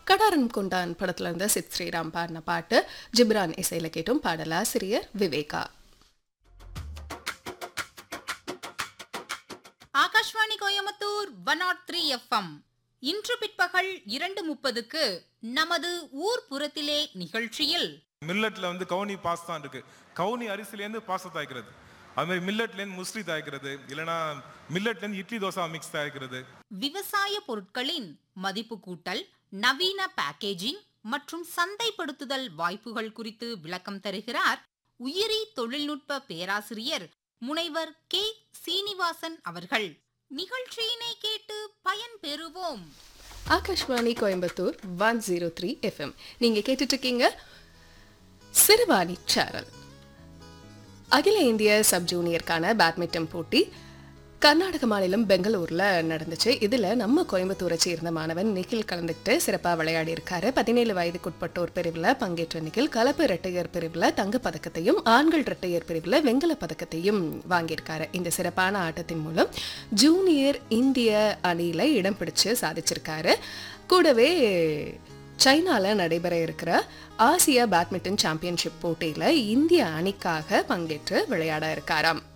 கடாரன் கொண்டான் படத்துல இருந்து சித் ஸ்ரீராம் பாடின பாட்டு ஜிப்ரான் இசையில கேட்டும் பாடலாசிரியர் Viveka Akashvani Coimbatore one not three FM இன்று பிற்பகல் இரண்டு முப்பதுக்கு நமது ஊர் புறத்திலே நிகழ்ச்சியில் மில்லட்ல வந்து கவுனி பாஸ் தான் இருக்கு கவுனி அரிசிலேருந்து பாஸ்தா தயாரிக்கிறது அது மாதிரி மில்லட்லேருந்து முஸ்லி தயாரிக்கிறது இல்லைன்னா மில்லட்லேருந்து இட்லி தோசை மிக்ஸ் தயாரிக்கிறது விவசாய பொருட்களின் மதிப்பு கூட்டல் நவீன பேக்கேஜிங் மற்றும் சந்தைப்படுத்துதல் வாய்ப்புகள் குறித்து விளக்கம் தருகிறார் உயிரி தொழில்நுட்ப பேராசிரியர் முனைவர் கே சீனிவாசன் அவர்கள் நிகழ்ச்சியினை கேட்டு பயன் பெறுவோம் Akashvani Coimbatore one zero three FM நீங்க கேட்டுட்டு இருக்கீங்க சிறுவாணி சேனல் அகில இந்திய சப் ஜூனியருக்கான பேட்மிண்டன் போட்டி கர்நாடக மாநிலம் பெங்களூர்ல நடந்துச்சு இதுல நம்ம கோயம்புத்தூரை சேர்ந்த மாணவன் நிகில் கலந்துக்கிட்டு சிறப்பா விளையாடி இருக்காரு பதினேழு வயதுக்குட்பட்டோர் பிரிவுல பங்கேற்ற நிகில் கலப்பு இரட்டையர் பிரிவுல தங்கப் பதக்கத்தையும் ஆண்கள் இரட்டையர் பிரிவுல வெண்கல பதக்கத்தையும் வாங்கியிருக்காரு இந்த சிறப்பான ஆட்டத்தின் மூலம் ஜூனியர் இந்திய அணியில இடம் பிடிச்சு சாதிச்சிருக்காரு கூடவே சைனால நடைபெற இருக்கிற ஆசியா பேட்மிண்டன் சாம்பியன்ஷிப் போட்டியில இந்திய அணிக்காக பங்கேற்று விளையாட இருக்காராம்